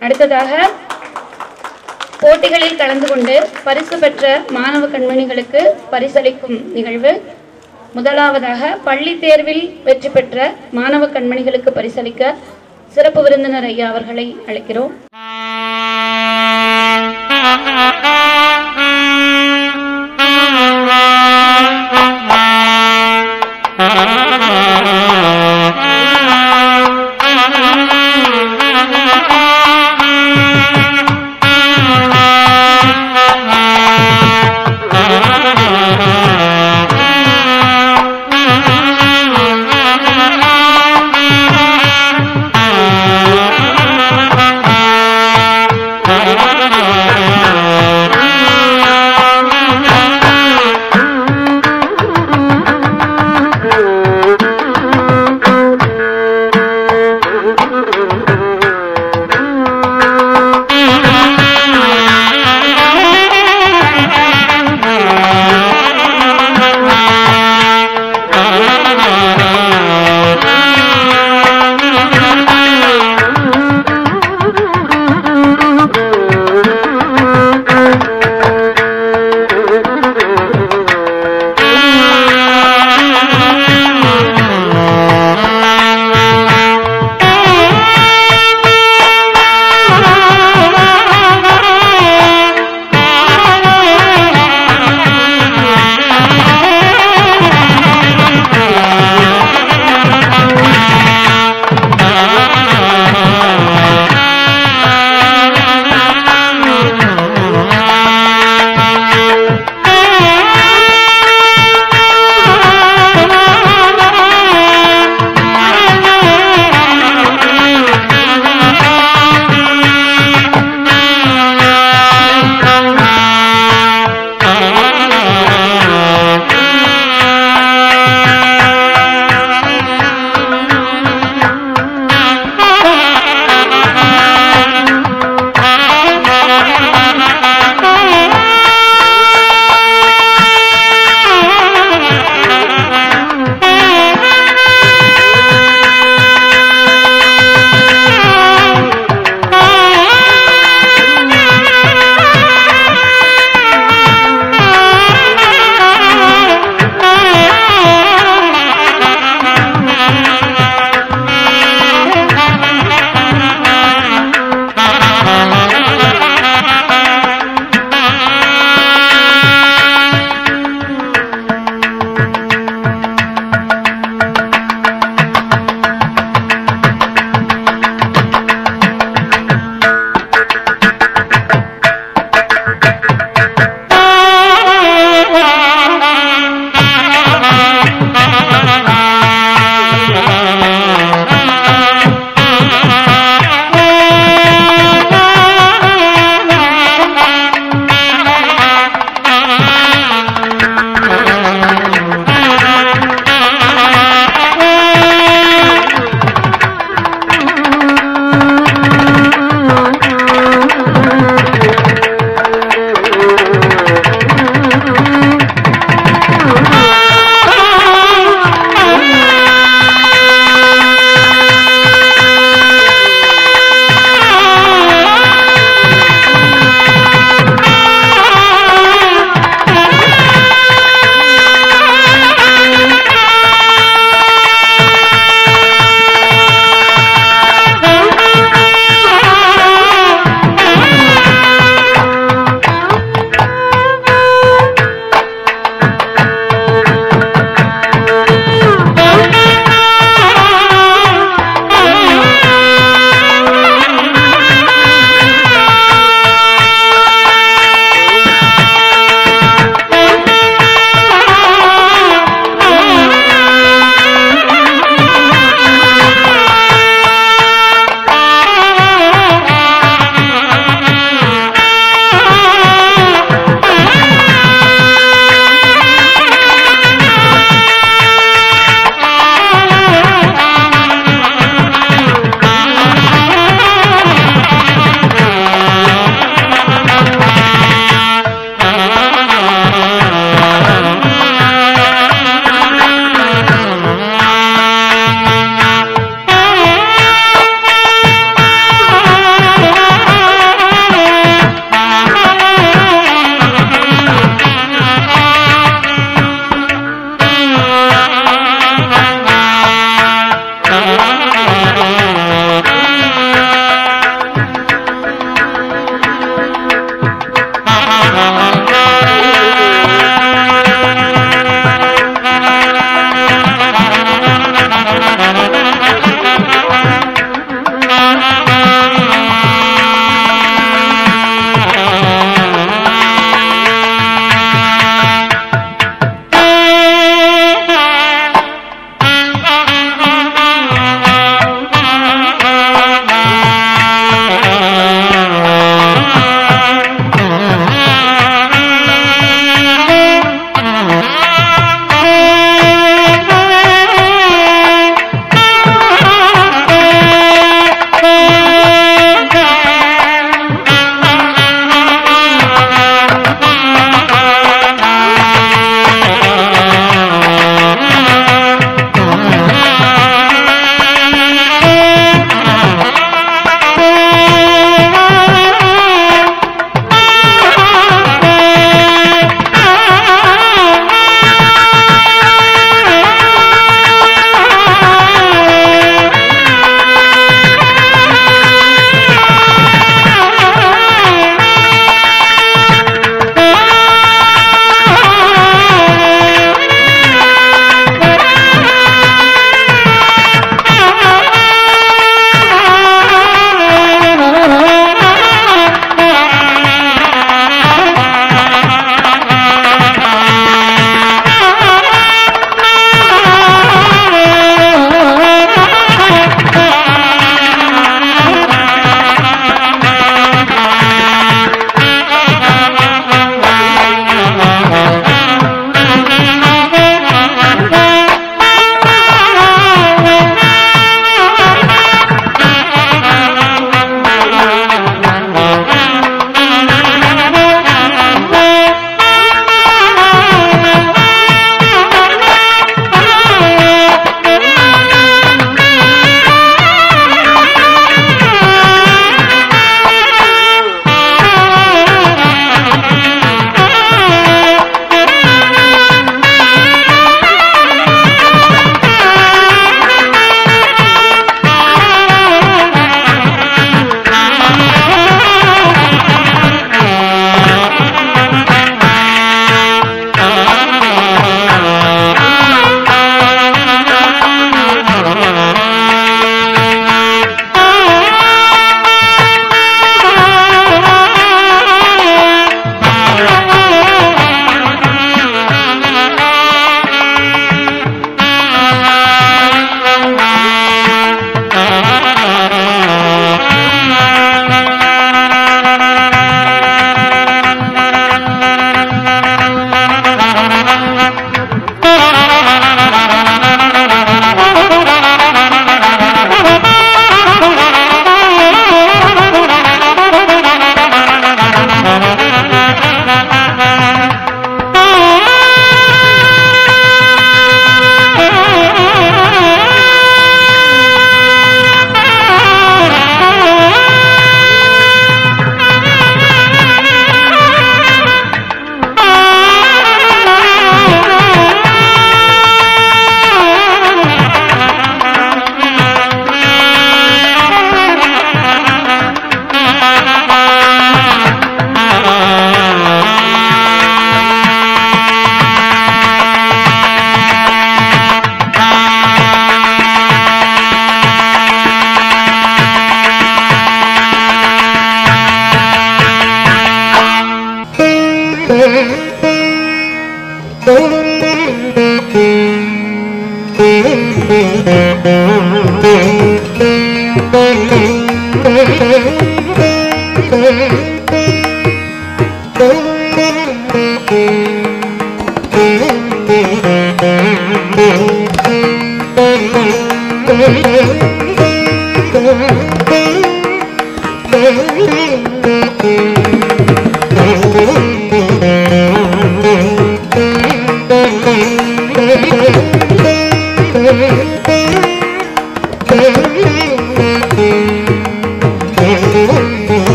அடுத்ததாக போட்டிகளில் கலந்து கொண்டு பரிசு பெற்ற மாணவ கண்மணிகளுக்கு பரிசளிக்கும் நிகழ்வு முதலாவதாக பள்ளி தேர்வில் வெற்றி பெற்ற மாணவ கண்மணிகளுக்கு பரிசளிக்க சிறப்பு விருந்தினர் ஐயா அவர்களை அழைக்கிறோம் Thank you.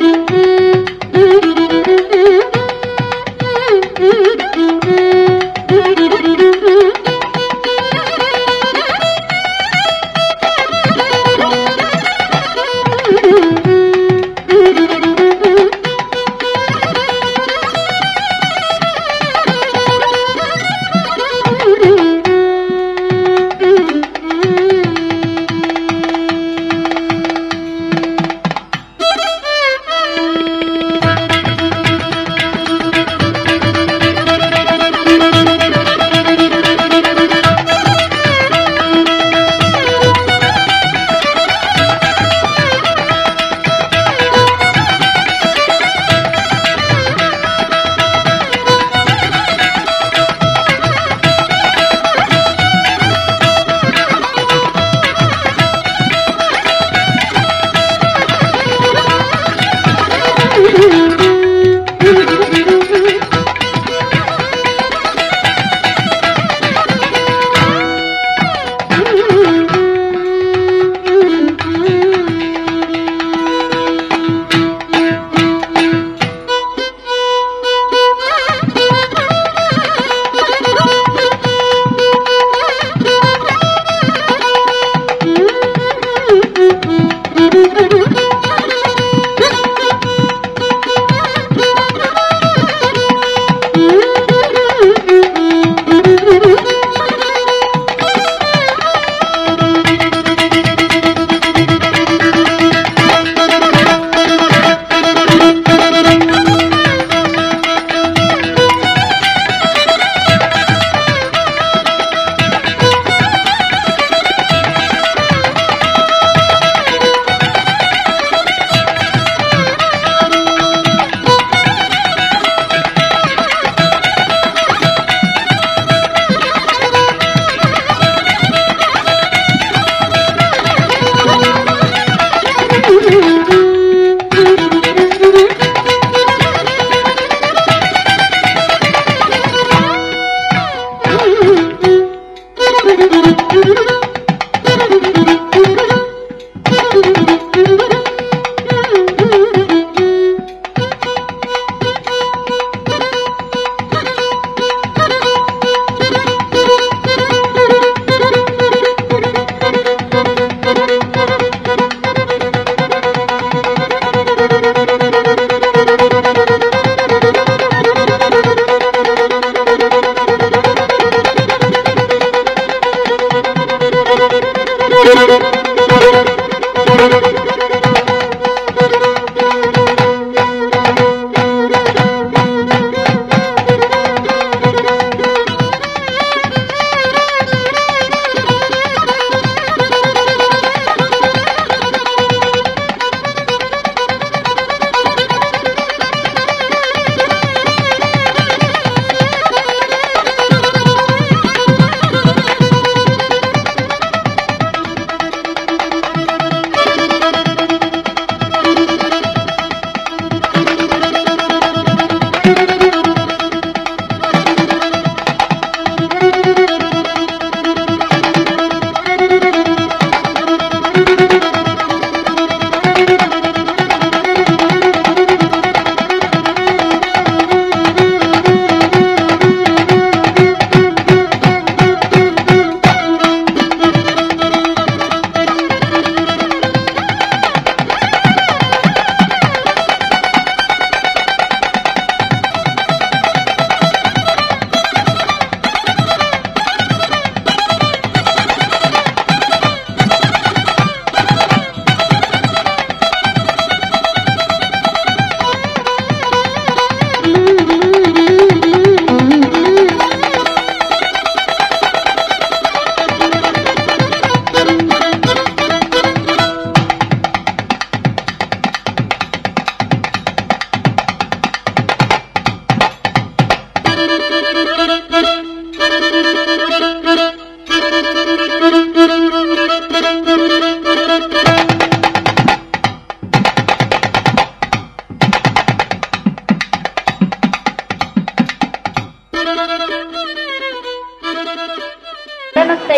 நடனத்தை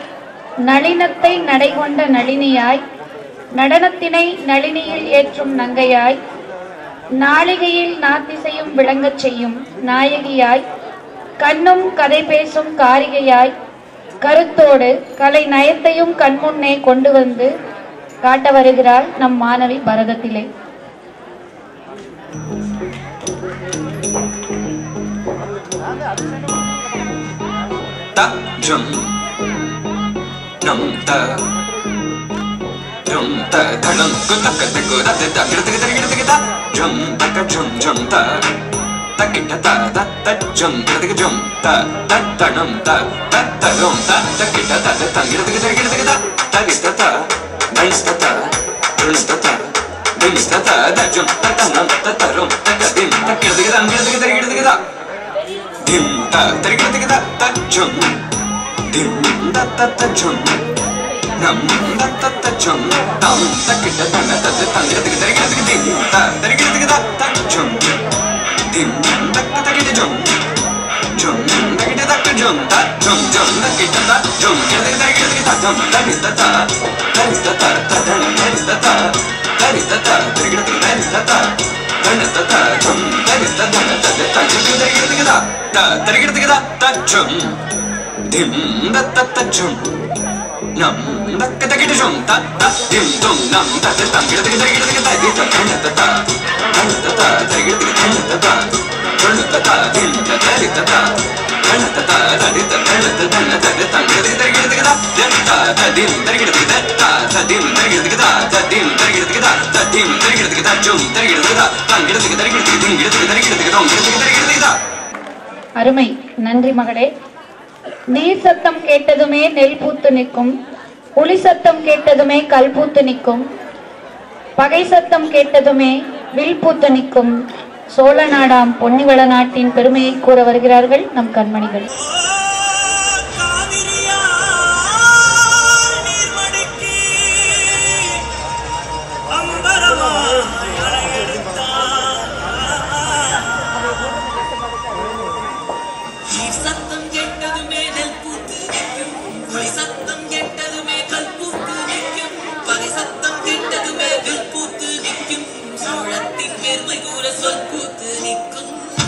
நளினத்தை நடைகொண்ட நளினியாய் நடனத்தினை நளினியில் ஏற்றும் நங்கையாய் நாளிகையில் நாத்திசையும் விளங்கச் செய்யும் நாயகியாய் கண்ணும் கதை பேசும் காரிகையாய் கருத்தோடு கலை நயத்தையும் கண்முன்னே கொண்டு வந்து காட்ட வருகிறாள் நம் மாணவி பரதத்திலே ta jum num ta jum ta ta dum ku ta ka ta ku da ta ta ki ta ki ta ki ta ki ta jum ta ka jum jum ta ta ki ta ta ta ta jum ta ta ki jum ta ta ta num ta ta ta rum ta ta ki ta ta ta ta ki ta ki ta ki ta ki ta ta ki ta ta dais ta ta dun ta ta dins ta ta da jum ta ta num ta ta rum ta ka dim ta ki ta ki ta ki ta ki ta ki ta ki ta dim ta ta ki ta ki ta ta jum dim da ta ta jum nam da ta ta jum tam ta ki ta ta ta ta ta ki ta ki ta ki ta ki dim ta ta ki ta ki ta ta jum dim da ta ta ki ta jum jum da ki ta ta jum ta jum jum da ki ta ta jum ki ta ki ta ki ta jum ta ki ta ta ta ki ta ta ta ta ki ta ta ta ki ta ta ta ki ta ki ta ta ta ta ta jum ta ki ta ta ta ta ta ki ta ki ta ta ta ki ta ki ta ta jum dim da ta ta jum nam da ka ta ki ta jum ta ta dim dum nam ta ta ta ki ta ki ta ki ta ki ta ki ta ta ta ta ta ta ta ki ta ki ta ta ta ta ta dim ta ta ki ta ta ta ta ta ta ki ta ta ta ta ta ta ki ta ki ta ki ta ta ta dim ta ki ta ki ta ta ta dim ta ki ta ki ta ta dim ta ki ta ki ta ta dim ta ki ta ki ta jum ta ki ta ki ta ta ki ta ki ta ki ta dim ki ta ki ta ki ta ki dum ki ta ki ta ki ta அருமை நன்றி மகளே நீர் சத்தம் கேட்டதுமே நெல் பூத்து நிற்கும் புலி சத்தம் கேட்டதுமே கல் பூத்து நிற்கும் பகை சத்தம் கேட்டதுமே வில் பூத்து நிற்கும் சோழ நாடாம் பொன்னிவள நாட்டின் பெருமையை கூற வருகிறார்கள் நம் கண்மணிகள் காவிரியார் நீர்மடுக்கி அம்பரமாய் அலையெடுத்தார். நீர் சத்தம் கேட்டதுமே நெல் பூத்து நிற்கும் புலி சத்தம் கேட்டதுமே கல் பூத்து நிற்கும் பகை சத்தம் கேட்டதுமே வில் பூத்து நிற்கும் சோழத்தின் பெருமை கூற சொல் பூத்து நிற்கும்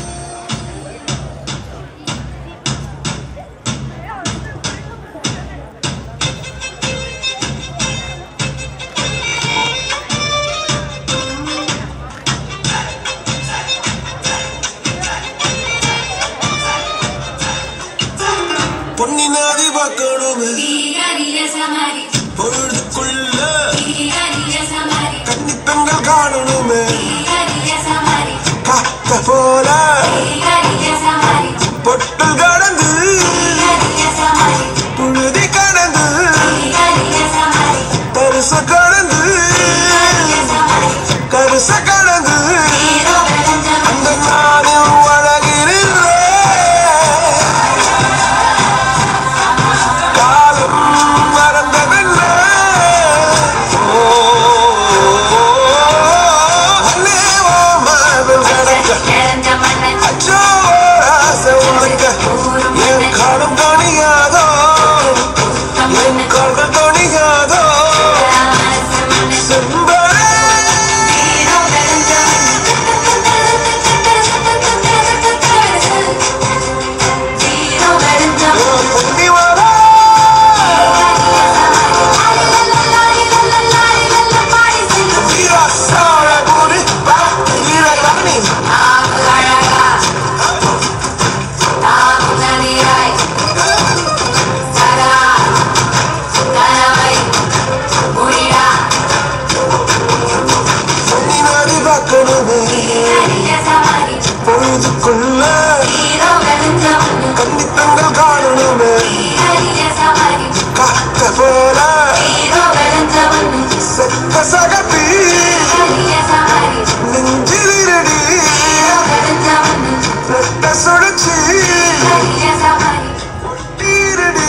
பொன்னி நாதி பார்க்கணுமே Digaria Samari, பொழுதுக்குள்ள Digaria Samari, கன்னி பெண்கள் காணணுமே Digaria Samari, காத்த போல Digaria Samari, பொட்டு கடந்து Digaria Samari, புழுதி கடந்து Digaria Samari, தரிச கடந்து Digaria Samari, கருச கடந்து Hero Belanjam, அந்த நானும் அழகிறேன் காலம் மறந்ததென்ன ஓ, அண்ணே ஓ மகள் கடக்க Belanjam Mannan, அச்சோ ஆசை உனக்கு என் காலம் தணியாதோ என் கால்கள் தணியாதோ செம்பரே Hero Belanjam, Hero Belanjam, Ponni வரா வீரா சார குரு வீர கவனி பொன்னி நாடி பார்க்கணுமே பொழுதுக்குள்ள கன்னித்தங்கள் காணணுமே காத்த போல செக்க சகப்பி நெஞ்சிலிரடி ரெட்ட சுழற்சி தீரடி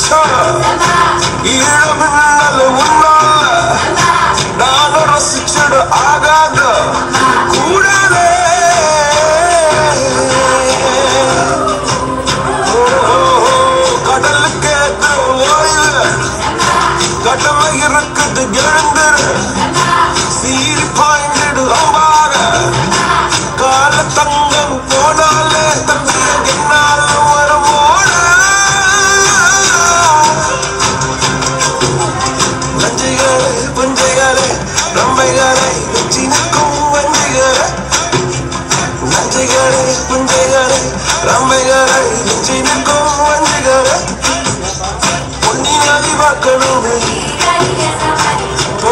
வச்சா ஈழமின்னல் உன்னால நானும் ரசிச்சிட ஆகாத கூடாதே ஓ, கடலுக்கு ஏத்த ஓய்வு கடமை இருக்குது எழுந்துரு சீறி பாய்ந்திடு அம்பாக கால தங்கம் போனாலே தம்பிய என்னால வரும் ஓட நஞ்சைகளே புஞ்சைகளே ரம்மைகளை வெற்றி நிற்கும் வஞ்சிகளே நஞ்சைகளே புஞ்சைகளே ரம்மைகளை வெற்றி நிற்கும் வஞ்சிகளே பொன்னி நதி பார்க்கணுமே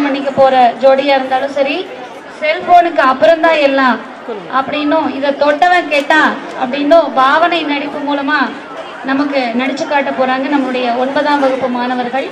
பண்ணிக்க போற ஜோடியா இருந்தாலும் சரி செல்போனுக்கு அப்புறம் தான் எல்லாம் அப்படின்னும் இதை தொட்டவன் கேட்டான் அப்படின்னும் பாவனை நடிப்பு மூலமா நமக்கு நடிச்சு காட்ட போறாங்க நம்மளுடைய ஒன்பதாம் வகுப்பு மாணவர்கள்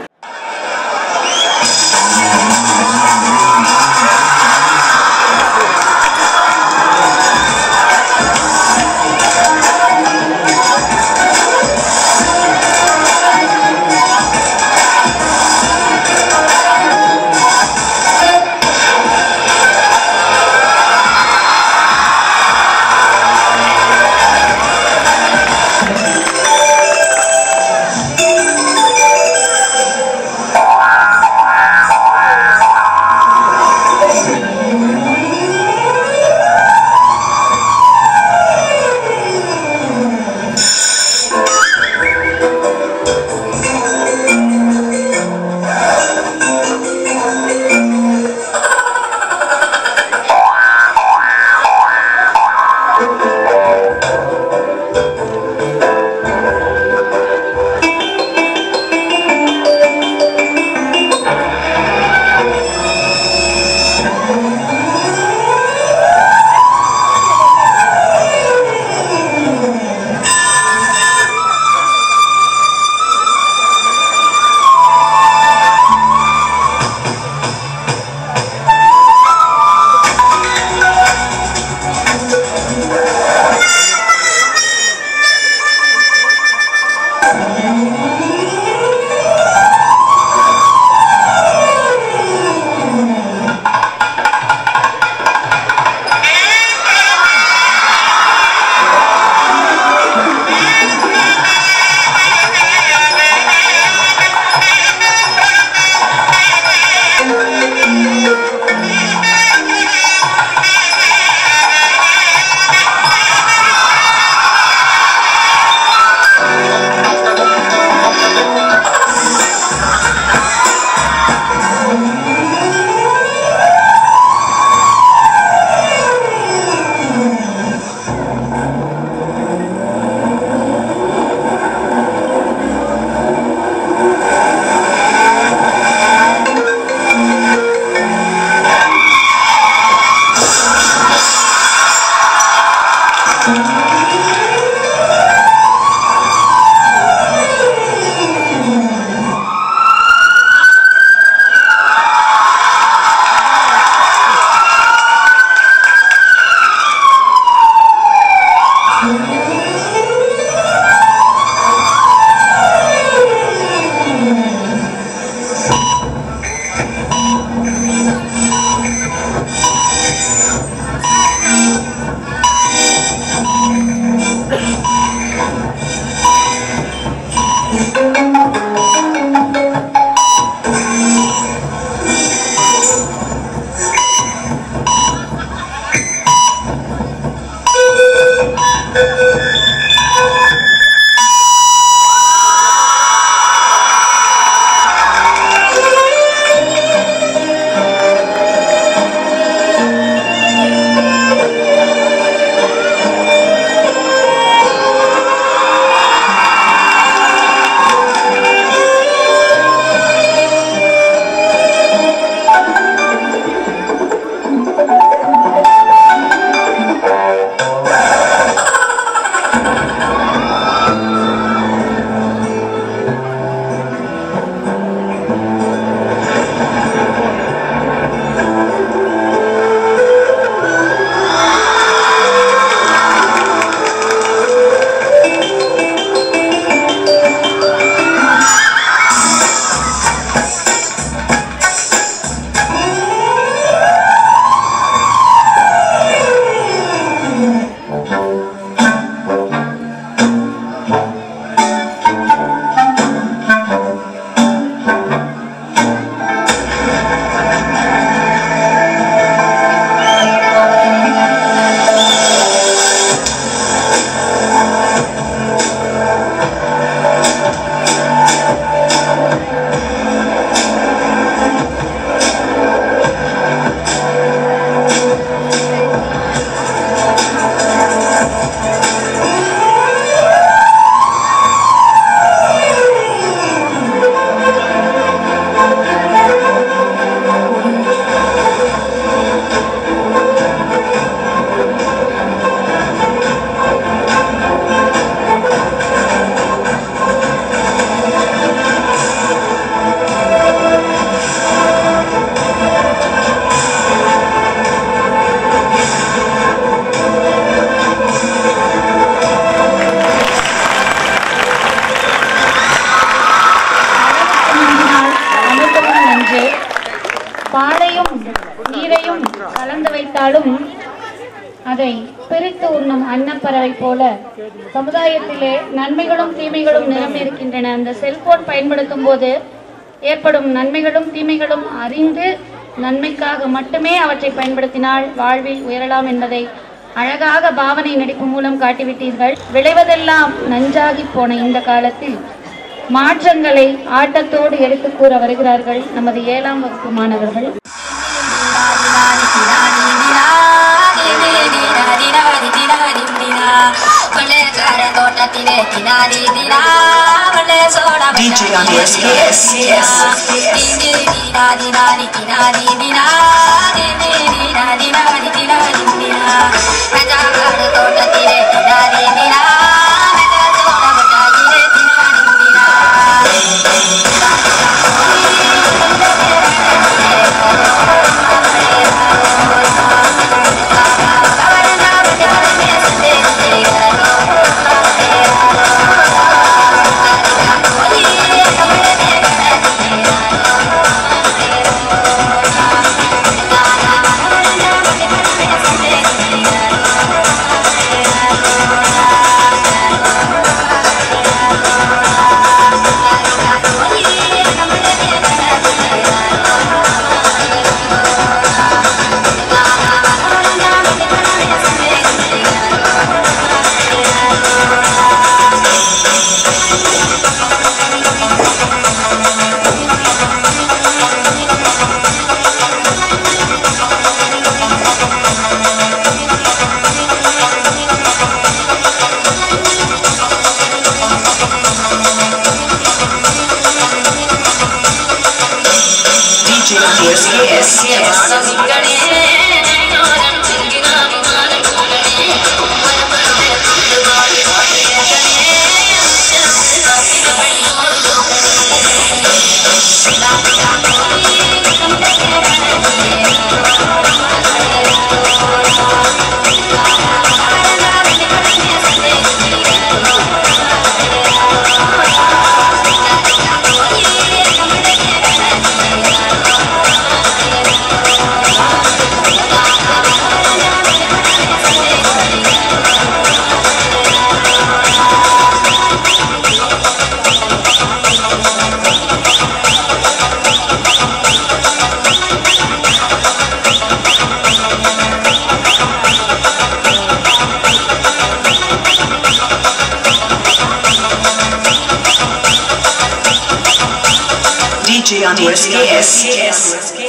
Thank பாலையும் நீரையும் கலந்து வைத்தாலும் அதை பிரித்து உண்ணும் அன்னப்பறவை போல சமுதாயத்திலே நன்மைகளும் தீமைகளும் நிரம்பி இருக்கின்றன அந்த செல்போன் பயன்படுத்தும் போது ஏற்படும் நன்மைகளும் தீமைகளும் அறிந்து நன்மைக்காக மட்டுமே அவற்றை பயன்படுத்தினால் வாழ்வில் உயரலாம் என்பதை அழகாக பாவனை நடிப்பு மூலம் காட்டிவிட்டீர்கள் விளைவதெல்லாம் நஞ்சாகி போன இந்த காலத்தில் மாற்றங்களை ஆட்டத்தோடு எடுத்து கூற வருகிறார்கள் நமது ஏழாம் வகுப்பு மாணவர்கள் DJ on yes, yes, yes. DJ on yes, yes, yes. DJ on yes, yes, yes.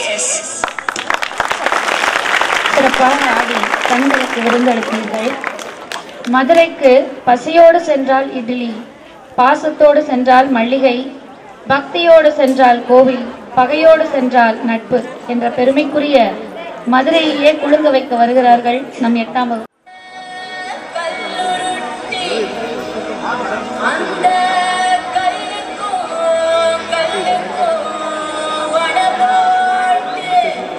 சிறப்பாக ஆடி கண்களுக்கு விருந்தளித்தீர்கள் மதுரைக்கு பசியோடு சென்றால் இட்லி பாசத்தோடு சென்றால் மல்லிகை பக்தியோடு சென்றால் கோவில் பகையோடு சென்றால் நட்பு என்ற பெருமைக்குரிய மதுரையிலே குலுங்க வைக்க வருகிறார்கள் நம் எட்டாம் வகுப்பு அந்த கல்லுக்கும் கல்லுக்கும் வடபோட்டு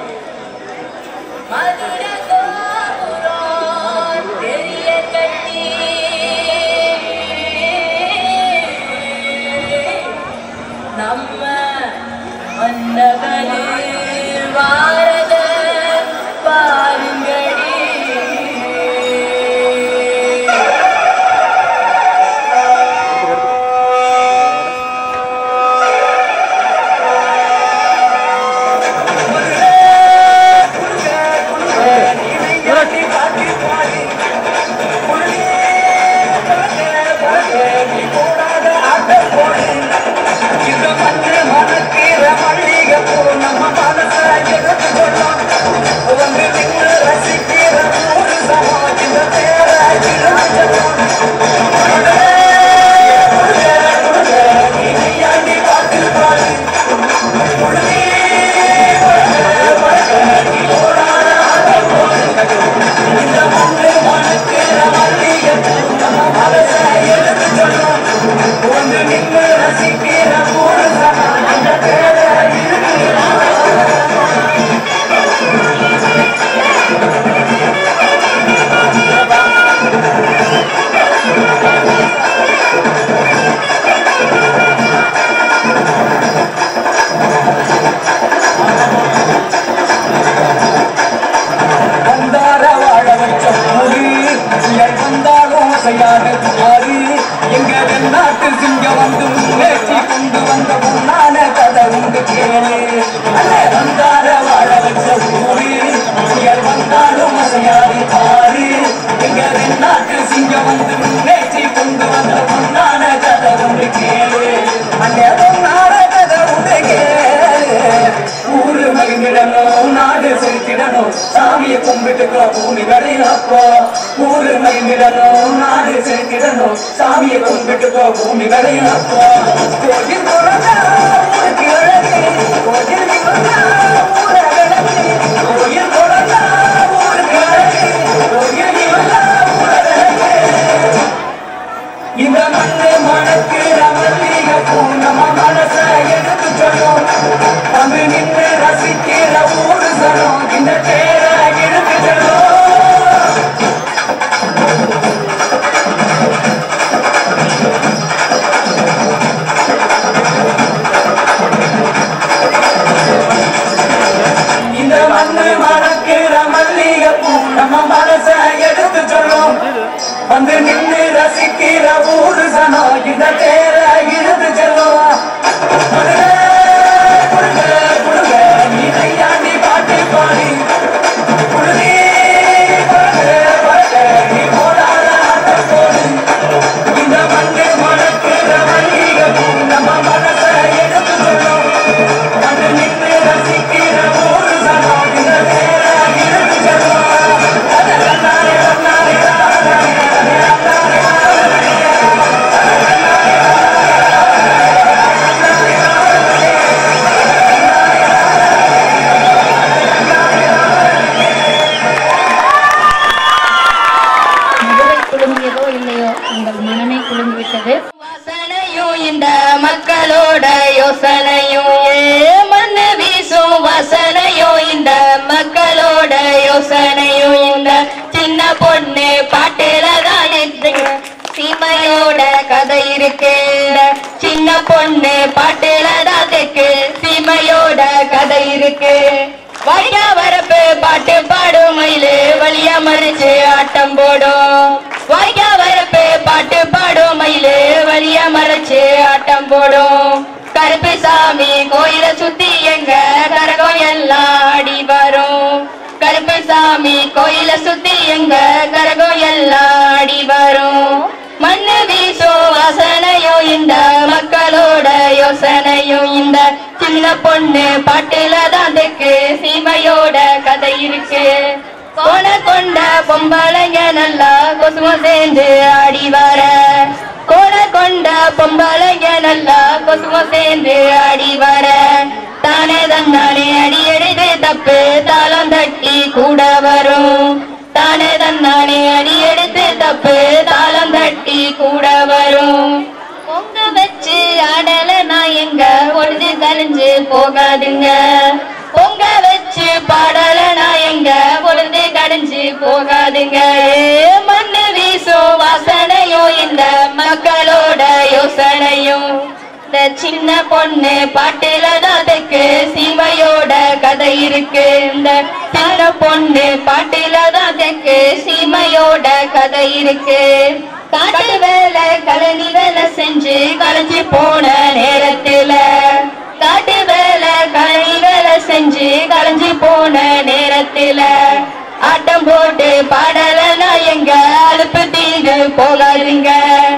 மதுர கோபுரம் தெரிய கட்டி நம்ம மன்னகளில் வாரத பாருங்கடி செலுத்திடணும் சாமியை கும்பிட்டுக்க பூமி விளையாப்பா ஊரு மைந்திடணும் நாடு செலுத்திடணும் சாமியை கும்பிட்டுக்க பூமி விளையாப்பா கோயில் குழந்தா ஊருக்கு அழகு கோயில் குழந்தா ஊரு அழகு கோயில் குழந்தா ஊருக்கு அழகு கோயில் குழந்தா ஊரு அழகு இந்த மண்ணு மனக்கு ரமலிக பூ நம்ம மனச எடுத்து சொல்லும் வந்து நின்று ரசிக்கிற ஊரு சனம் இந்த பேர எடுத்து சொல்லும் இந்த மண்ணு மணக்கிற மல்லிகை பூ நம்ம மனச எடுத்து சொல்லும் வந்து நின்று ரசிக்கிற ஊரு சனம் இந்த பேர இழுத்து செல்லும் குடுங்க, குடுங்க, குடுங்க, நீ கையாண்டி பாட்டு பாடி குடுதி, பறக்க, பறக்க, நீ போடாத ஆட்டம் போடு. இந்த மண்ணு மணக்கிற மல்லிகை பூ நம்ம மனச எடுத்து சொல்லும் வந்து நின்று ரசிக்கிற ஊரு சனம் இந்த பேர இழுத்து செல்லும் மதுரை குலுங்கியதோ இல்லையோ உங்கள் மனமே குலுங்கிவிட்டது வாசனையும் இந்த மக்களோட யோசனையும் ஏ மண்ணு வீசும் வாசனையும் இந்த மக்களோட யோசனையும் இந்த சின்ன பொண்ணு பாட்டுல தான் இருக்குங்க சீமையோட கதை இருக்கு இந்த சின்ன பொண்ணு பாட்டுல தான் இருக்கு சீமையோட கதை இருக்கு வழியா வரப்பு பாட்டு பாடும் மயிலு வழியா மறிச்சு ஆட்டம் போடும் வாய்க்கா வரப்பு பாட்டு பாடும் மயிலு வழியா மறைச்சு ஆட்டம் போடும் கருப்பு சாமி கோயில சுத்தி எங்க கரகம் எல்லாம் ஆடி வரும் கருப்பு சாமி கோயில சுத்தி எங்க கரகம் எல்லாம் ஆடி வரும் மண்ணு வீசும் வாசனையும் இந்த மக்களோட யோசனையும் இந்த சின்ன பொண்ணு பாட்டுல தான் தெக்கு சீமையோட கதை இருக்கு கோண கொண்ட பொம்பளைங்க நல்லா கொசுவம் சேர்ந்து ஆடி வர கோண கொண்ட பொம்பளைங்க நல்லா கொசுவம் சேர்ந்து ஆடி வர தானே தன்னானே அடி எடுத்து தப்பு தாளம் தட்டி கூட வரும் தானே தன்னானே அடி எடுத்து தப்பு தாளம் தட்டி கூட வரும் பொங்க வச்சு ஆடல நான் எங்க பொழுது கழிஞ்சு போகாதுங்க பொங்க வச்சு பாடல நான் எங்க பொழுது கடைஞ்சு போகாதுங்க ஏ மண்ணு வீசும் வாசனையும் இந்த மக்களோட யோசனையும் இந்த சின்ன பொண்ணு பாட்டுல தான் தெக்கு சீமையோட கதை இருக்கு இந்த சின்ன பொண்ணு பாட்டுல தான் தெக்கு சீமையோட கதை இருக்கு காட்டு வேலை கழனி வேலை செஞ்சு களைஞ்சு போன நேரத்துல காட்டு வேலை கழனி வேலை செஞ்சு களைஞ்சு போன நேரத்துல ஆட்டம் போட்டு பாடலனா எங்க அலுப்பு தீங்கு போகாதுங்க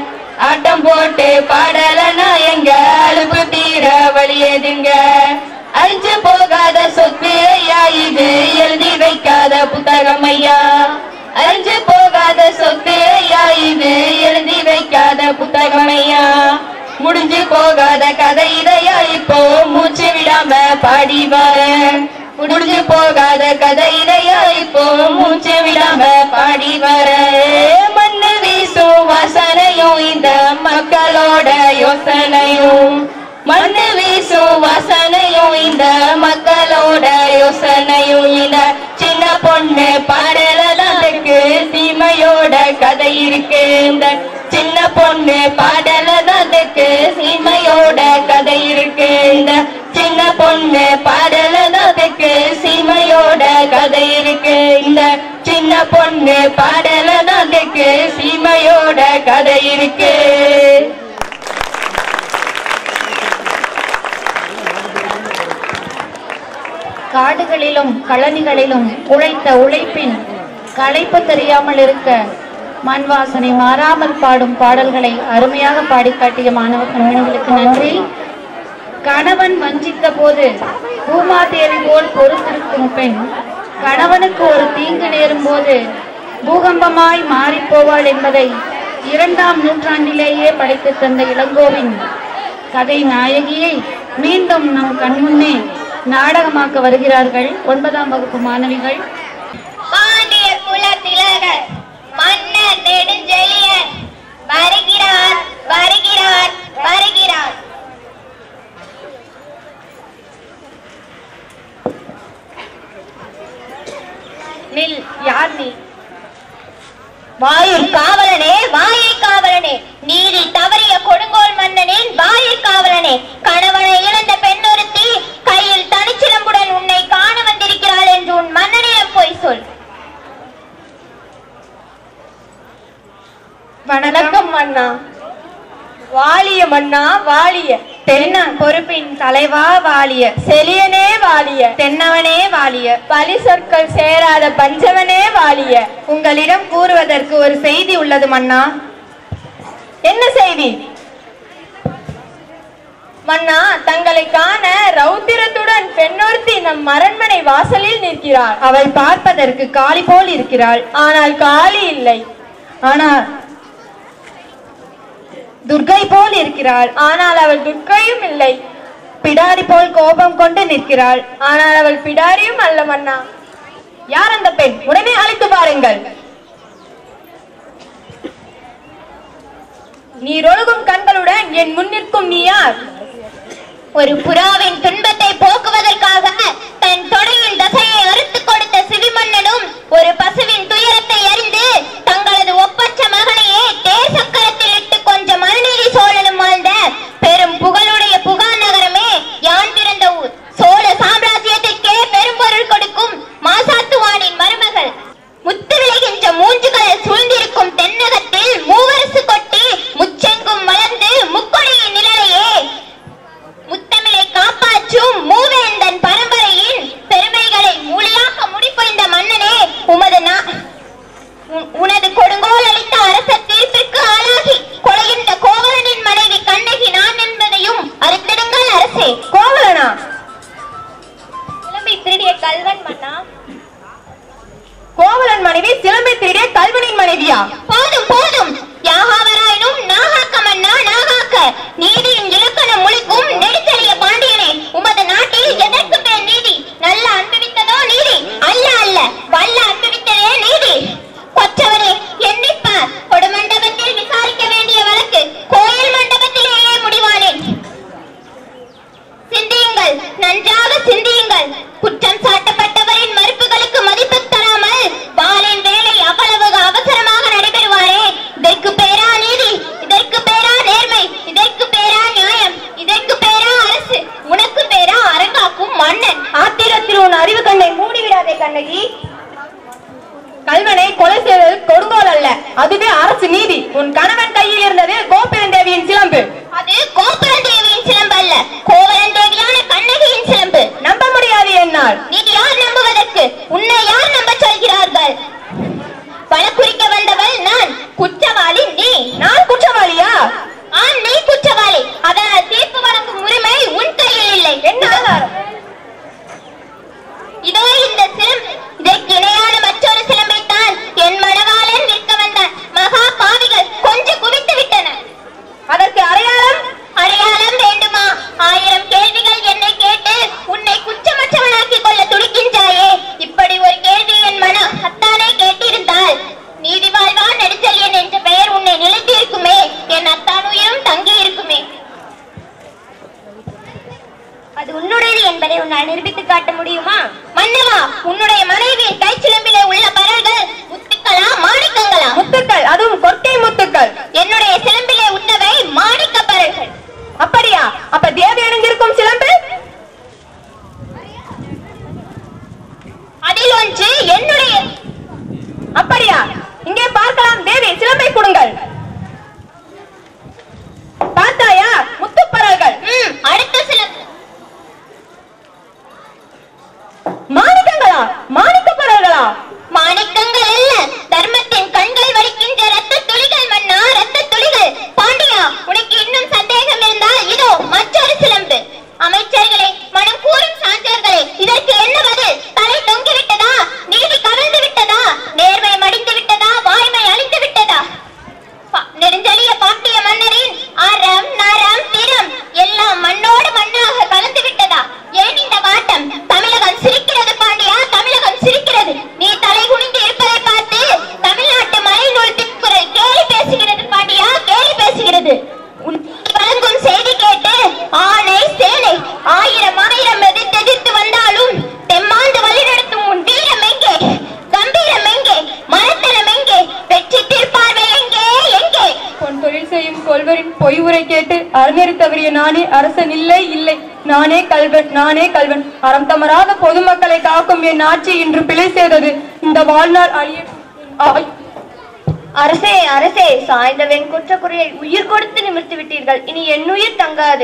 ஆட்டம் போட்டு பாடலனா எங்க அலுப்பு தீர வழியதுங்க அழிஞ்சு போகாத சொத்து ஐயா இது எழுதி வைக்காத புத்தகம் ஐயா அழிஞ்சு போகாத சொத்து ஐயா இது எழுதி வைக்காத புத்தகம் ஐயா முடிஞ்சு போகாத கதை இதையா இப்போ மூச்சு விடாம பாடி வரேன் முடிஞ்சு போகாத கதை இதையா இப்போ மூச்சு விடாம பாடி வரேன் மண்ணு வீசும் வாசனையும் இந்த மக்களோட யோசனையும் மண்ணு வீசும் வாசனையும் இந்த மக்களோட யோசனையும் இந்த சின்ன பொண்ணு பாடலாம் இருக்கு சீமையோட கதை இருக்கு இந்த சின்ன பொண்ணு பாடலாம் இருக்கு சீமையோட கதை இருக்கு இந்த சின்ன பொண்ணு பாடலாம் இருக்கு சீமையோட கதை இருக்கு இந்த சின்ன பொண்ணு பாடலாம் இருக்கு சீமையோட கதை இருக்கு காடுகளிலும் கழனிகளிலும் உழைத்த உழைப்பின் களைப்பு தெரியாமல் இருக்க மண் வாசனை மாறாமல் பாடும் பாடல்களை அருமையாக பாடி காட்டிய மாணவ கண்மணிகளுக்கு நன்றி கணவன் வஞ்சித்த போது பூமாதேவி போல் பொறுத்திருக்கும் பெண் கணவனுக்கு ஒரு தீங்கு நேரும் போது பூகம்பமாய் மாறிப் போவாள் என்பதை இரண்டாம் நூற்றாண்டிலேயே படைத்து தந்த இளங்கோவின் கதை நாயகியை மீண்டும் நம் கண்முன்னே நாடகமாக்க வருகிறார்கள் ஒன்பதாம் வகுப்பு மாணவிகள் பாண்டிய குல திலகர் மன்னர் நெடுஞ்செழியன் வருகிறார் வருகிறார் வருகிறார் நில் யார் நீ வாயுர் காவலனே வாயை காவலனே நீதி தவறிய கொடுங்கோல் மன்னனின் வாயை காவலனே கணவனை இழந்த பெண்ணொருத்தி கையில் தனிச்சிலம்புடன் உன்னை காண வந்திருக்கிறாள் என்று உன் மன்னனிடம் போய் சொல் வணக்கம் மன்னா வாலிய மன்னா வாலிய தென்ன பொறுப்பின் தலைவா வாலிய செலியனே வாலிய தென்னவனே வாலிய பலி சொற்கள் சேராத பஞ்சவனே வாலிய உங்களிடம் கூறுவதற்கு ஒரு செய்தி உள்ளது மன்னா என்ன செய்தி மன்னா தங்களை காண ரௌத்திரத்துடன் பெண்ணொருத்தி நம் அரண்மனை வாசலில் நிற்கிறாள் அவள் பார்ப்பதற்கு காளி போல் இருக்கிறாள் ஆனால் காளி இல்லை ஆனால் துர்கை போல் இருக்கிறாள் ஆனால் அவள் துர்க்கையும் இல்லை பிடாரி போல் கோபம் கொண்டு நிற்கிறாள் ஆனால் அவள் பிடாரியும் அல்ல மன்னா யார் அந்த பெண் உடனே அழைத்து பாருங்கள் நீரொழுகும் கண்களுடன் என் முன்னிற்கும் நீ யார் ஒரு புறாவின் துன்பத்தை போக்குவதற்காக தன் தொடையின் தசையை அறுத்துக் கொடுத்த சிவிமன்னனும் ஒரு பசுவின் துயரத்தை அறிந்து தங்களது ஒப்பற்ற மகனையே தேர் சக்கரத்தில் இட்டு கொஞ்சம் மனுநீதி சோழனும் வாழ்ந்த பெரும் புகழுடைய புகார் நகரமே யான் பிறந்த ஊர் சோழ சாம்ராஜ்யத்திற்கே பெரும்பொருள் கொடுக்கும் மாசாத்துவானின் மருமகள் முத்து விளைகின்ற மூஞ்சுகள் சூழ்ந்திருக்கும் தென்னகத்தில் மூவரசு கொட்டி முச்செங்கும் மலர்ந்து முக்கொடியின் நிழலையே முத்தமிழை காப்பாற்றும் மூவேந்தன் பரம்பரையின் பெருமைகளை மூலியாக முடிப்பொய்ந்த மன்னனே உமது நா- உ- உனது கொடுங்கோல் அளித்த அரசர் தீர்ப்பிற்கு ஆளாகி கொலையுண்ட கோவலனின் மனைவி கண்ணகி நான் என்பதையும் அறிந்திடுங்கள் அரசே கோவலனா சிலம்பை திருடிய கல்வன் மன்னா கோவலன் மனைவி சிலம்பை திருடிய கல்வனின் மனைவியா போதும் போதும் யாகாவராயினும் நாகாக்க மன்னா நாகாக்க நீதியின் இலக்கணம் முழுக்கும் நெடுச்செழிய பாண்டியனே உமது நாட்டில் எதற்கு பேர் நீதி நல்ல அனுபவித்ததோ நீதி அல்ல அல்ல வல்ல அனுபவித்ததே நீதி கொற்றவரே எண்ணிப்பார் கொடு மண்டபத்தில் விசாரிக்க வேண்டிய வழக்கு கோயில் மண்டபத்திலேயே முடிவானேன் சிந்தியுங்கள் நன்றாக சிந்தியுங்கள் குற்றம் சாட்டப்பட்டவரின் மறுப்புகளுக்கு மதிப்பு தராமல் பாலின் வேலை அவ்வளவு அவசரமாக நடைபெறுவாரே இதற்கு பேரா நீதி இதற்கு பேரா நேர்மை இதற்கு பேரா நியாயம் இதற்கு பேரா அரசு உனக்கு பேரா அரங்காக்கும் மன்னன் ஆத்திரத்தில் உன் அறிவு கண்ணை மூடிவிடாதே கண்ணகி கல்வனை கொலை செய்தது கொடுங்கோல் அல்ல அதுவே அரசு நீதி உன் கணவன் கையில் இருந்தது கோபிரந்தேவியின் சிலம்பு அது கோபுரந்தேவியின் சிலம்பு அல்ல கோவலந்தேவியான கண்ணகியின் சிலம்பு நம்ப முடியாது என்னால் நீ யார் நம்புவதற்கு உன்னை யார் நம்ப சொல்கிறார்கள் வழக்குறிக்க வந்தவள் நான் குற்றவாளி நீ நான் குற்றவாளியா ஆம் நீ குற்றவாளி அதனால் தீர்ப்பு வழங்கும் உரிமை உன் கையில் இல்லை என்ன ஆதாரம் இதோ இந்த சிலம் இதற்கு இணையான மற்றொரு சிலம்பைத்தான் என் மணவாளன் விற்க வந்தான் மகா பாவிகள் கொஞ்சம் குவித்து விட்டனர் அதற்கு அடையாளம் அடையாளம் வேண்டுமா ஆயிரம் கேள்விகள் என்னை கேட்டு உன்னை குற்றமற்றவனாக்கிக் கொள்ள துடிக்கின்றாயே இப்படி ஒரு கேள்வி என் மன அத்தானே கேட்டிருந்தால் நீதி வாழ்வா நெடுச்செழியன் என்ற பெயர் உன்னை நிலைத்திருக்குமே என் அத்தான் உயிரும் தங்கி இருக்குமே அது உன்னுடையது என்பதை உன்னால் நிரூபித்து காட்ட முடியுமா மன்னவா உன்னுடைய மனைவியின் கைச்சிலம்பிலே உள்ள பரல்கள் முத்துக்களா மாணிக்கங்களா முத்துக்கள் அதுவும் கொட்டை முத்துக்கள் என்னுடைய சிலம்பிலே உள்ளவை மாணிக்க பரல்கள் அப்படியா அப்ப தேவி அணிந்திருக்கும் சிலம்பு அதில் ஒன்று என்னுடைய அப்படியா இங்கே பார்க்கலாம் தேவி சிலம்பை கொடுங்கள் பார்த்தாயா முத்துப்பரல்கள் அடுத்த சிலம்பு மாணிக்கங்களா மாணிக்க பரல்களா மாணிக்கங்கள் அல்ல தர்மத்தின் கண்கள் வலிக்கின்ற ரத்த துளிகள் மன்னா ரத்த துளிகள் பாண்டியா உனக்கு இன்னும் சந்தேகம் இருந்தால் இதோ மற்றொரு சிலம்பு அமைச்சர்களே மனம் கூறும் சான்றோர்களே இதற்கு என்ன பதில் தலை தொங்கிவிட்டதா அறநெறி தவறிய நானே அரசன் இல்லை இல்லை நானே கல்வன் நானே கல்வன் அறம் தமராத பொதுமக்களை காக்கும் என் ஆட்சி இன்று பிழை செய்தது இந்த வாழ்நாள் அழிய ஆய். அரசே அரசே சாய்ந்த வெண் குற்றக்குறையை உயிர் கொடுத்து நிமிர்த்தி விட்டீர்கள் இனி என் உயிர் தங்காது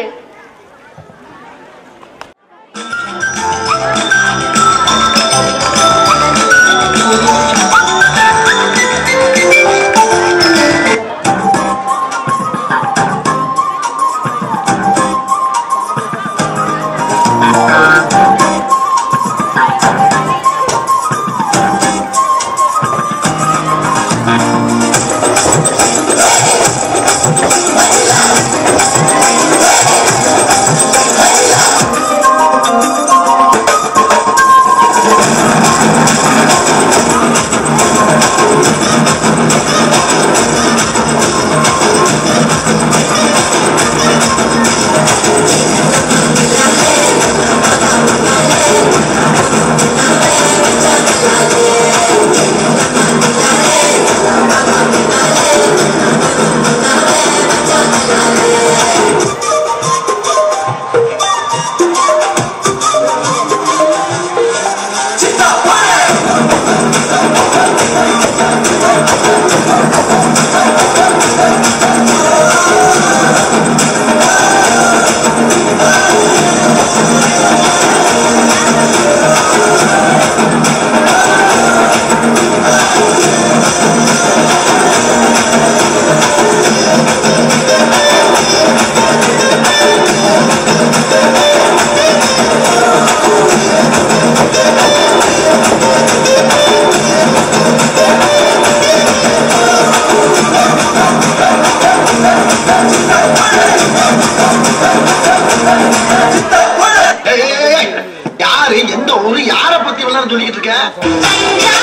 யாரு எந்த ஊரு யார பத்தி விளையாட சொல்லிக்கிட்டு இருக்க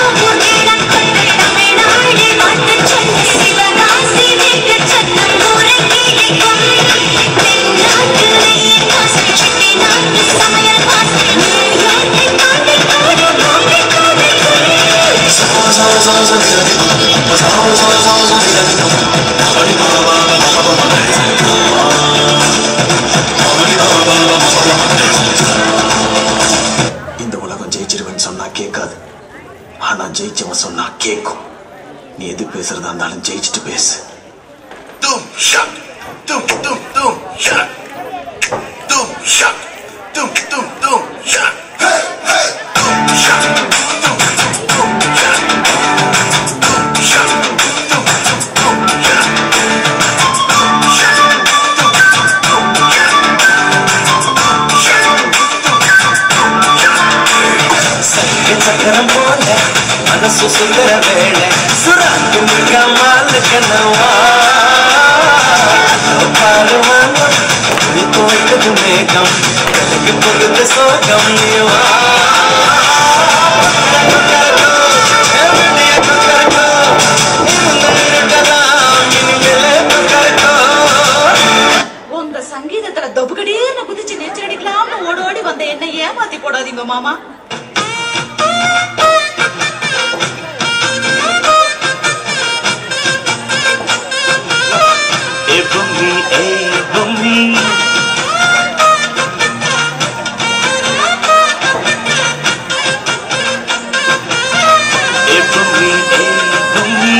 இந்த உலகம் ஜெயிச்சிருவேன்னு சொன்னா கேட்காது ஆனா ஜெயிச்சவன் சொன்னா கேட்கும் நீ எது பேசுறதா இருந்தாலும் ஜெயிச்சுட்டு பேசு Doom shot. Doom doom doom shot. Doom shot. Doom doom doom shot. Hey hey. Doom shot. Doom doom doom shot. Doom shot. Doom doom doom shot. Doom shot. Doom doom doom shot. சங்க சக்கரம் போல மனசு சுந்தர வேளை சுராக்கு மிகமால கனவா பாருவாங்க நீ தோய்த்தது மேகம் கலைக்கு பொருந்த சோகம் நீவா உங்க சங்கீதத்துல தொபுகடின்னு குதிச்சு நீச்சல் அடிக்கலாம்னு ஓடோடி வந்த என்ன ஏமாத்தி போடாதீங்க மாமா ஏ பொம்மி ஏ பொம்மி ஏ பொம்மி ஏ பொம்மி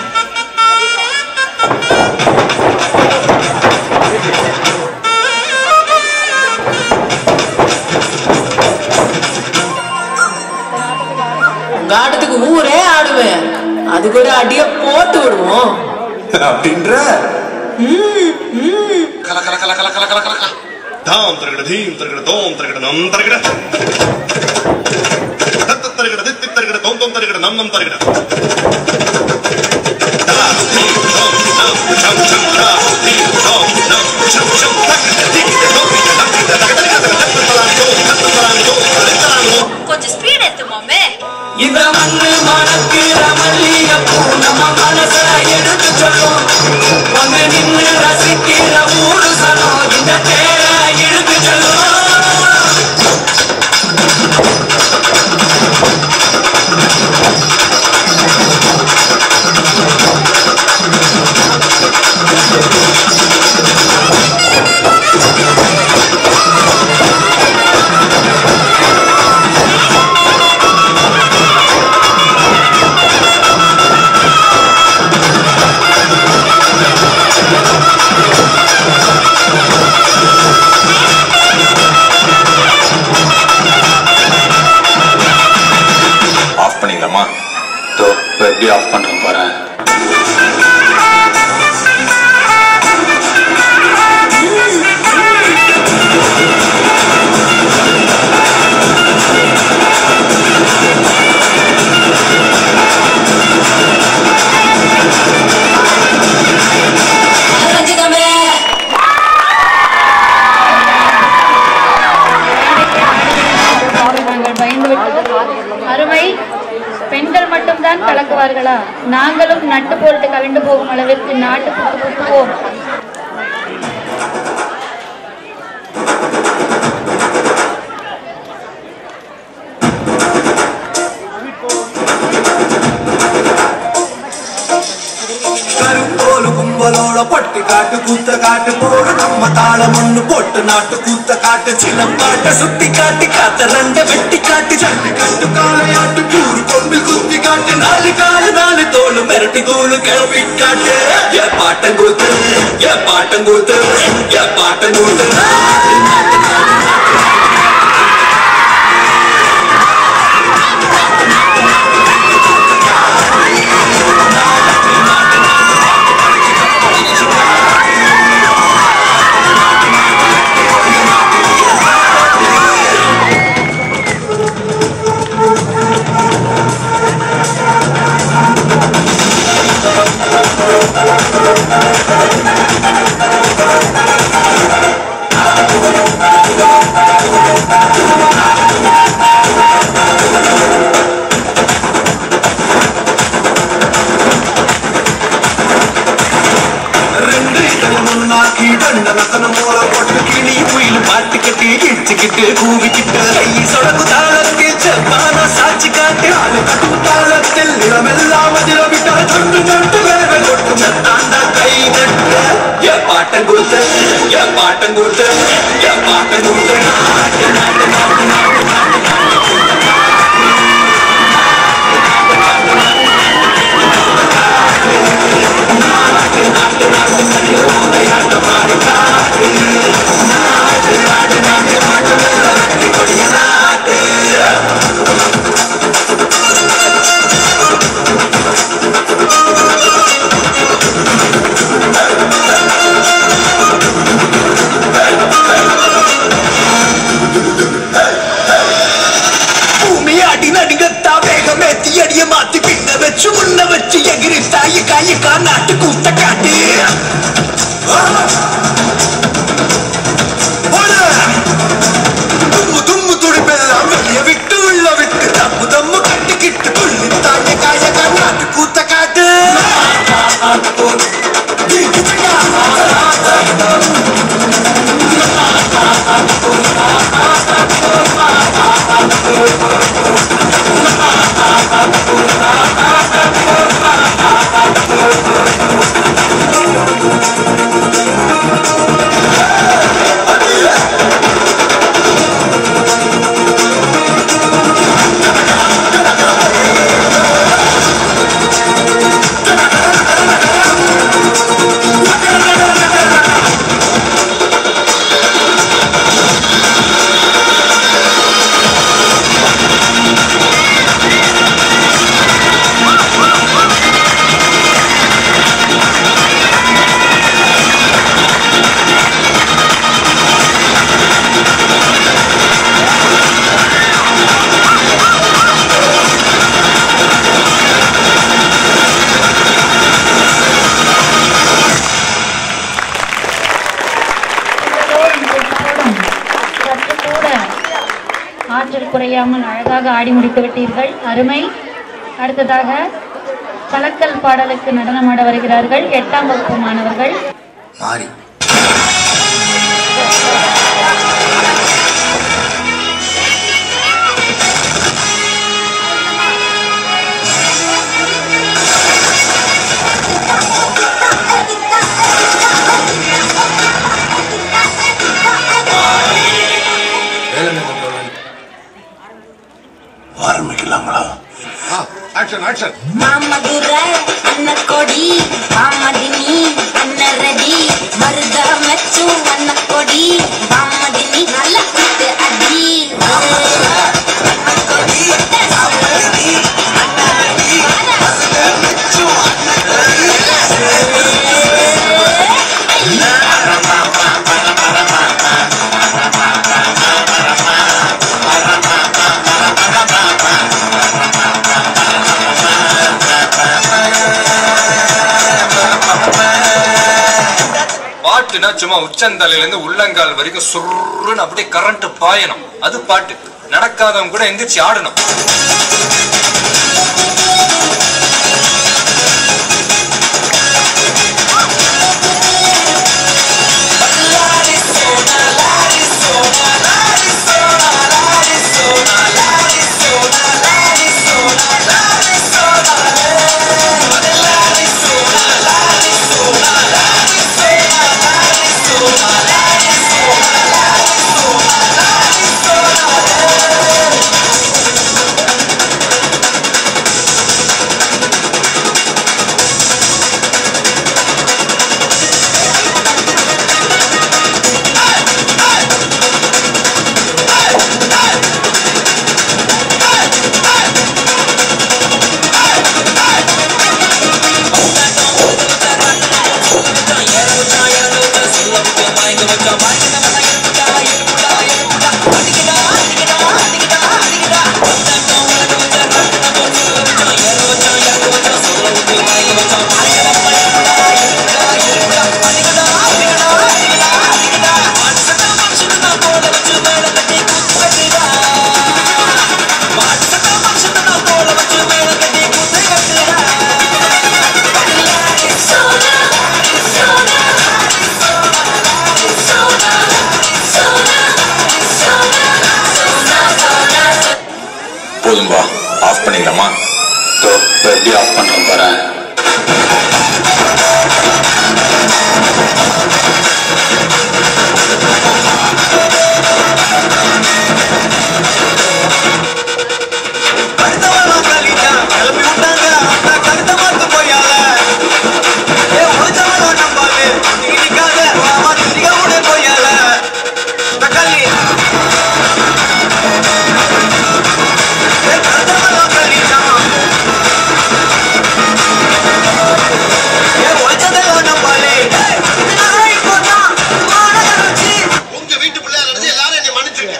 உங்க ஆட்டத்துக்கு ஊரே ஆடுவேன் அது கூட அடிய போட்டு விடுவோம் அப்படின்ற கல கல கல கல கல கல கல கல தாம் தரகட தீம் தரகட தோம் தரகட நம் தரகட தத்த தரகட தித்தி தரகட தோம் தோம் தரகட நம் நம் தரகட தா தீம் தோம் நம் சம் சம் தா தீம் தோம் நம் சம் சம் தரகட தித்தி தோம் நம் தரகட தரகட தரகட தலாம் தோம் தத்த தலாம் தோம் தலாம் தோம் கொஞ்சம் ஸ்பீட் எடுத்து மாமே இந்த மண்ணு மணக்கிற மல்லிகைப்பூ நம்ம மனச எடுத்து சொல்லும் வந்து நின்று ரசிக்கிற ஊரு சனம் இந்த தேர இழுத்து சொல்லும் Thank எப்படி ஆஃப் பண்றேன் பாரு ரஞ்சிதமே நாங்கள் பயந்து விட்டோம் அருமை பெண்கள் மட்டும்தான் கலக்குவார்களா நாங்களும் நட்டு போட்டு கவிழ்ந்து போகும் அளவிற்கு நாட்டு புத்து புத்துவோம் கரும்போலு கும்பலோட பட்டு காட்டு கூத்த காட்டு போடு நம்ம தாளம் ஒண்ணு போட்டு நாட்டு கூத்த காட்டு சின்னம் காட்ட சுத்தி காட்டி காத்த ரெண்ட வெட்டி காட்டு சட்டு கட்டு காளையாட்டு கூறு கொண்டு குத்தி காட்டு நாலு காலு நாலு தோளு மிரட்டி தூளு கிளப்பி காட்டு ஏ பாட்டங்கூத்து ஏ பாட்டங்கூத்து ஏ பாட்டங்கூத்து ரெண்டு இதழ் முன்னாக்கி தண்ட நத்தன மூல போட்டு கிளி குயில் பாட்டுக்கிட்டு இடிச்சுக்கிட்டு கூவிக்கிட்டு கை சொடக்கு தாளத்தில் செவ்வான சாட்சி காட்டு ஆளு கட்டும் தாளத்தில் நிலமெல்லாம் அதில விட்டா தொண்டு தொண்டு வேற கொட்டு மெத்தாண்டா கை தட்டு ஏ பாட்டன் கொடுத்து ஏ பாட்டன் கொடுத்து ஏ பாட்டன் கொடுத்து நாட்டு நாட்டு நாட்டு நாட்டு நாட்டு நாட்டு பூமி அடி நடுங்கத்தா வேகமேத்தி அடிய மாத்தி பின்ன வச்சு முன்ன வச்சு எகிரி தாய் காயக்கா நாட்டு கூத்த காட்டு தும்மு தும்மு துடிப்பெல்லாம் வெளிய விட்டு உள்ள விட்டு தம்மு தம்மு கட்டிக்கிட்டு துள்ளி தாய காயக்கா நாட்டு கூத்த காட்டு சற்று கூட ஆற்றல் குறையாமல் அழகாக ஆடி முடித்து விட்டீர்கள் அருமை அடுத்ததாக கலக்கல் பாடலுக்கு நடனமாட வருகிறார்கள் எட்டாம் வகுப்பு மாணவர்கள் மாறி ஆரம்பிக்கலாங்களா ஆக்ஷன் ஆக்ஷன் மாமதுரை அன்னக்கொடி மாமதினி அன்னரடி மருத மெச்சு அன்னக்கொடி மாமதினி நல்ல குத்து அடி பாட்டுனா சும்மா உச்சந்தலையில இருந்து உள்ளங்கால் வரைக்கும் சுருன்னு அப்படியே கரண்ட் பாயணும் அது பாட்டு நடக்காதவங்க கூட எந்திரிச்சு ஆடணும் போதும்பா ஆஃப் பண்ணிடலாமா தோ இப்போ எப்படி ஆஃப் பண்ணுறேன் பாரு உங்க வீட்டு பிள்ளையா நடந்து எல்லாரும் என்னை மன்னிச்சுங்க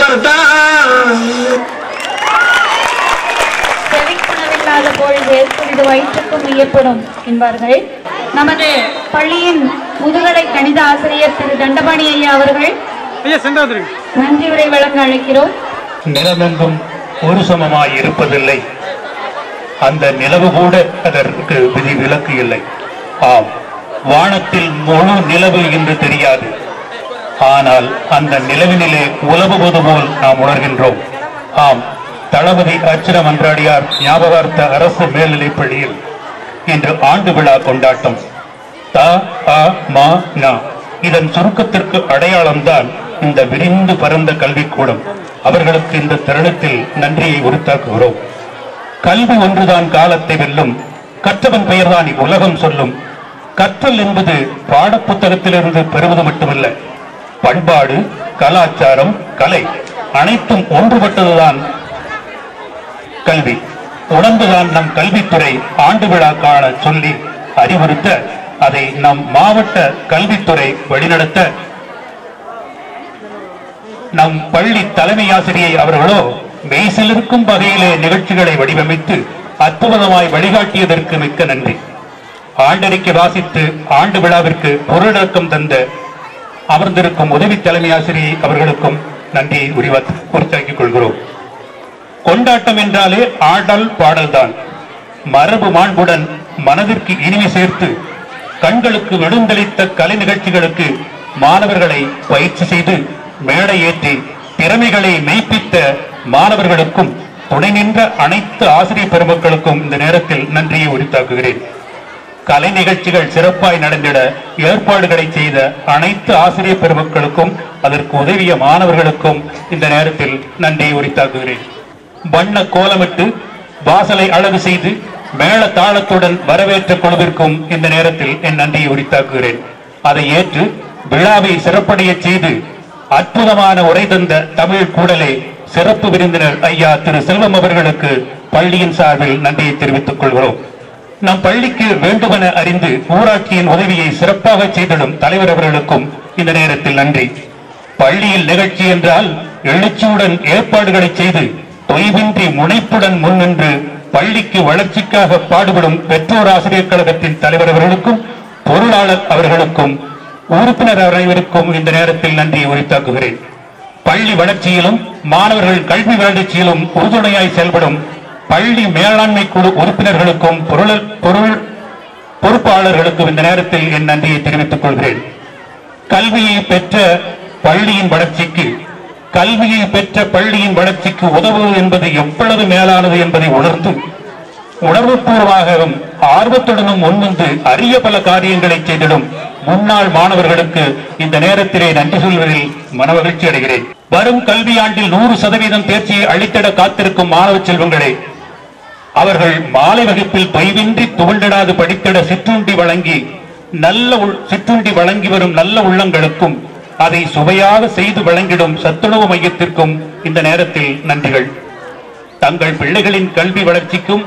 செவிக்குணவில்லாத பொழுது சிறிது வயிற்றுக்கும் வியப்படும் என்பார்கள் நமது பள்ளியின் முதுகலை கணித ஆசிரியர் திரு தண்டபாணி ஐயா அவர்கள் நன்றி உரை வழங்க அழைக்கிறோம் நிலமெங்கும் ஒரு சமமாய் இருப்பதில்லை அந்த நிலவு கூட அதற்கு விதி விலக்கு இல்லை ஆம் வானத்தில் முழு நிலவு என்று தெரியாது ஆனால் அந்த நிலவினிலே உலவுவது போல் நாம் உணர்கின்றோம் ஆம் தளபதி அச்சிர மன்றாடியார் ஞாபகார்த்த அரசு மேல்நிலைப் பள்ளியில் இன்று ஆண்டு விழா கொண்டாட்டம் த அ ம ந இதன் சுருக்கத்திற்கு அடையாளம்தான் இந்த விரிந்து பரந்த கல்விக்கூடம் அவர்களுக்கு இந்த தருணத்தில் நன்றியை உரித்தாக்குகிறோம் கல்வி ஒன்றுதான் காலத்தை வெல்லும் கற்றவன் பெயர்தான் உலகம் சொல்லும் கற்றல் என்பது பாடப்புத்தகத்திலிருந்து பெறுவது மட்டுமல்ல பண்பாடு கலாச்சாரம் கலை அனைத்தும் ஒன்றுபட்டதுதான் கல்வி உணர்ந்துதான் நம் கல்வித்துறை ஆண்டு விழா காண சொல்லி அறிவுறுத்த அதை நம் மாவட்ட கல்வித்துறை வழிநடத்த நம் பள்ளி தலைமை ஆசிரியை அவர்களோ மெய்சிலிருக்கும் வகையிலே நிகழ்ச்சிகளை வடிவமைத்து அற்புதமாய் வழிகாட்டியதற்கு மிக்க நன்றி ஆண்டறிக்கை வாசித்து ஆண்டு விழாவிற்கு பொருளடக்கம் தந்த அமர்ந்திருக்கும் உதவி தலைமை ஆசிரியை அவர்களுக்கும் நன்றியை உரிவாத்து உற்சாக்கிக் கொள்கிறோம் கொண்டாட்டம் என்றாலே ஆடல் பாடல்தான் மரபு மாண்புடன் மனதிற்கு இனிமை சேர்த்து கண்களுக்கு விடுந்தளித்த கலை நிகழ்ச்சிகளுக்கு மாணவர்களை பயிற்சி செய்து மேடை ஏற்றி திறமைகளை மெய்ப்பித்த மாணவர்களுக்கும் துணை நின்ற அனைத்து ஆசிரியர் பெருமக்களுக்கும் இந்த நேரத்தில் நன்றியை உரித்தாக்குகிறேன் கலை நிகழ்ச்சிகள் சிறப்பாய் நடந்திட ஏற்பாடுகளை செய்த அனைத்து ஆசிரியர் பெருமக்களுக்கும் அதற்கு உதவிய மாணவர்களுக்கும் இந்த நேரத்தில் நன்றியை உரித்தாக்குகிறேன் வண்ண கோலமிட்டு வாசலை அழகு செய்து மேள தாளத்துடன் வரவேற்ற குழுவிற்கும் இந்த நேரத்தில் என் நன்றியை உரித்தாக்குகிறேன் அதை ஏற்று விழாவை சிறப்படையச் செய்து அற்புதமான உரை தந்த தமிழ் கூடலே சிறப்பு விருந்தினர் ஐயா திரு செல்வம் அவர்களுக்கு பள்ளியின் சார்பில் நன்றியை தெரிவித்துக் கொள்கிறோம் நம் பள்ளிக்கு வேண்டுமென அறிந்து ஊராட்சியின் உதவியை சிறப்பாக செய்திடும் தலைவர் அவர்களுக்கும் இந்த நேரத்தில் நன்றி பள்ளியில் நிகழ்ச்சி என்றால் எழுச்சியுடன் ஏற்பாடுகளை செய்து தொய்வின்றி முனைப்புடன் முன்னின்று பள்ளிக்கு வளர்ச்சிக்காக பாடுபடும் பெற்றோர் ஆசிரியர் கழகத்தின் தலைவர் அவர்களுக்கும் பொருளாளர் அவர்களுக்கும் உறுப்பினர் அனைவருக்கும் இந்த நேரத்தில் நன்றியை உரித்தாக்குகிறேன் பள்ளி வளர்ச்சியிலும் மாணவர்கள் கல்வி வளர்ச்சியிலும் உறுதுணையாய் செயல்படும் பள்ளி மேலாண்மை குழு உறுப்பினர்களுக்கும் பொருள் பொருள் பொறுப்பாளர்களுக்கும் இந்த நேரத்தில் என் நன்றியை தெரிவித்துக் கொள்கிறேன் கல்வியை பெற்ற பள்ளியின் வளர்ச்சிக்கு கல்வியை பெற்ற பள்ளியின் வளர்ச்சிக்கு உதவுவது என்பது எவ்வளவு மேலானது என்பதை உணர்ந்து உணர்வுபூர்வமாகவும் ஆர்வத்துடனும் முன்வந்து அரிய பல காரியங்களை செய்திடும் முன்னாள் மாணவர்களுக்கு இந்த நேரத்திலே நன்றி சொல்வதில் மனமகிழ்ச்சி அடைகிறேன் வரும் கல்வியாண்டில் நூறு சதவீதம் தேர்ச்சியை அளித்திட காத்திருக்கும் மாணவ செல்வங்களே அவர்கள் மாலை வகுப்பில் தொய்வின்றி துவண்டிடாது படித்திட சிற்றுண்டி வழங்கி நல்ல உள்- சிற்றுண்டி வழங்கி வரும் நல்ல உள்ளங்களுக்கும் அதை சுவையாக செய்து வழங்கிடும் சத்துணவு மையத்திற்கும் இந்த நேரத்தில் நன்றிகள் தங்கள் பிள்ளைகளின் கல்வி வளர்ச்சிக்கும்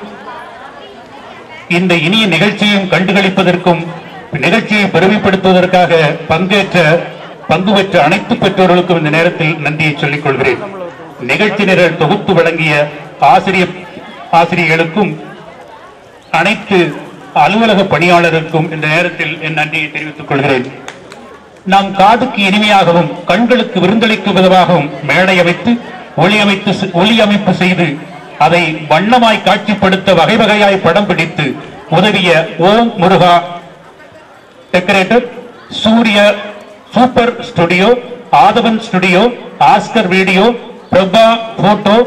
இந்த இனிய நிகழ்ச்சியையும் கண்டுகளிப்பதற்கும் நிகழ்ச்சியை பெருமைப்படுத்துவதற்காக பங்கேற்ற பங்கு பெற்ற அனைத்து பெற்றோர்களுக்கும் இந்த நேரத்தில் நன்றியை சொல்லிக் கொள்கிறேன் நிகழ்ச்சி நிரல் தொகுத்து வழங்கிய ஆசிரியர் ஆசிரியர்களுக்கும் அனைத்து அலுவலக பணியாளருக்கும் இந்த நேரத்தில் என் நன்றியை தெரிவித்துக் கொள்கிறேன் நாம் காதுக்கு இனிமையாகவும் கண்களுக்கு விருந்தளிக்கும் விதமாகவும் மேடை அமைத்து ஒளி அமைத்து ஒளி அமைப்பு செய்து அதை வண்ணமாய் காட்சிப்படுத்த வகை வகையாய் படம் பிடித்து உதவிய Om Muruga decorator Surya super studio Aadhavan studio Oscar video Prabha photo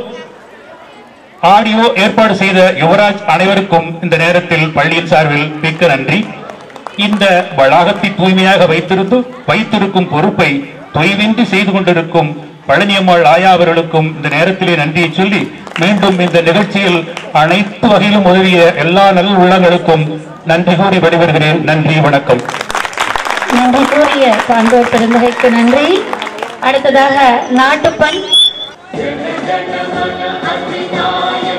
audio ஏற்பாடு செய்த யுவராஜ் அனைவருக்கும் இந்த நேரத்தில் பள்ளியின் சார்பில் மிக்க நன்றி இந்த வளாகத்தை தூய்மையாக வைத்திருந்து வைத்திருக்கும் பொறுப்பை தொய்வின்றி செய்து கொண்டிருக்கும் பழனியம்மாள் ஆயா அவர்களுக்கும் இந்த நேரத்திலே நன்றியை சொல்லி மீண்டும் இந்த நிகழ்ச்சியில் அனைத்து வகையிலும் உதவிய எல்லா நல்ல உள்ளங்களுக்கும் நன்றி கூறி விடைபெறுகிறேன் நன்றி வணக்கம் நன்றி கூறிய சான்றோர் பெருந்தகைக்கு நன்றி அடுத்ததாக நாட்டுப்பண் ஜன ஜன மன அதிநாயக